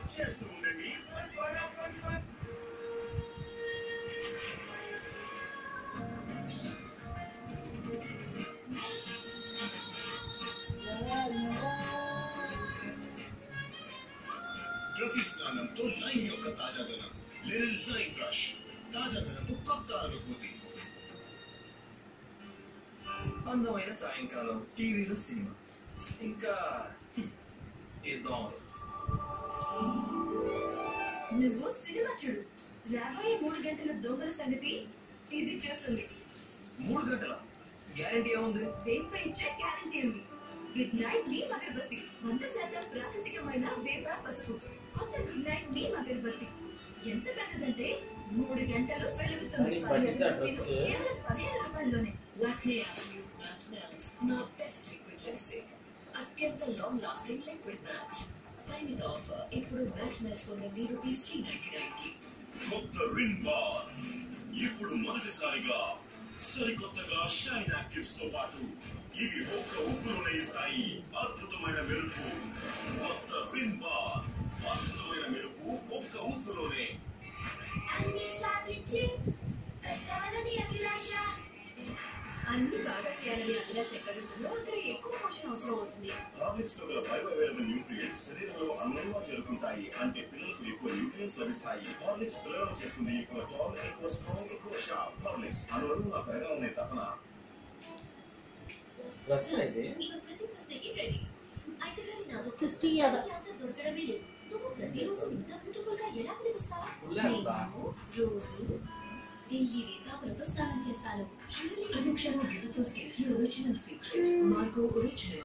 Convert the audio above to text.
చేస్తూ ఉండండి fun fun fun fun ప్రతి స్నానంతో లైమ్ యొక్క తాజాదనం లిరిల్ లైమ్ బ్రష్ తాజాదనపు కొత్త అనుభూతి అందమైన సాయంకాలం టీవీలో సినిమా ఇంకా హ్మ్, ఈ దోమలు నువ్వు సినిమా చూడు రాబోయే మూడు గంటల దోమల సంగతి ఇది చేస్తుంది మూడు గంటల గ్యారంటీ ఏముంది వేప ఇచ్చే గ్యారంటీ ఉంది గుడ్ నైట్ నీ అగరబత్తి వంద శాతం ప్రాకృతికమైన వేప పసుపు కొత్త గుడ్ నైట్ నీ అగరబత్తి ఎంత పెద్దదంటే మూడు గంటలు వెలుగుతుంది అది పది పట్టిందా అగరబత్తీలు డ్రగ్స్? కేవలం పదిహేను రూపాయల్లోనే Lakme Absolute Matte Melt, నా బెస్ట్ లిక్విడ్ లిప్స్టిక్ అత్యంత లాంగ్ లాస్టింగ్ లిక్విడ్ మ్యాట్ పరిమిత ఆఫర్ ఇప్పుడు మ్యాచ్ మ్యాచ్ పొందండి రూపీస్ త్రీ నైన్టీ నైన్ కి కొత్త రిన్ బార్ ఇప్పుడు మొదటిసారిగా సరికొత్తగా షైన్ యాక్టివ్స్ తో పాటు ఇవి ఒక్క ఊపులోనే ఇస్తాయి అద్భుతమైన మెరుపు కొత్త రిన్ బార్ అద్భుతమైన మెరుపు ఒక్క ఊపులోనే అన్ని సాధించి పెట్టాలని అభిలాష అన్ని బాగా చేయాలని అభిలాష ఎక్కడ ఉంటుందో అక్కడ ఎక్కువ పోషణ అవసరం అవుతుంది హార్లిక్స్ లో గల బయోఅవైలబుల్ న్యూట్రియంట్స్ శరీరంలో అన్వయంగా చేరుకుంటాయి అంటే పిల్లలకు ఎక్కువ న్యూట్రియంట్స్ లభిస్తాయి హార్లిక్స్ పిల్లలను చేస్తుంది ఎక్కువ టాల్ ఎక్కువ స్ట్రాంగ్ ఎక్కువ షార్ప్ హార్లిక్స్ అనువరుగా పెరగాలనే తపన డ్రెస్ అయితే ఇక ప్రతి ప్రశ్నకి రెడీ అయితే కానీ నా దగ్గర క్రిస్టీ యాదవ్. ఆన్సర్ దొరకడమే లేదు నువ్వు ప్రతిరోజు ఇంత బ్యూటిఫుల్ గా ఎలా కనిపిస్తావా ఉల్లేస్తా. నేను రోజు వెయ్యి వేపాకులతో స్నానం చేస్తాను అనుక్షణం బ్యూటిఫుల్ స్కిన్ కి ఒరిజినల్ సీక్రెట్ మార్గో ఒరిజినల్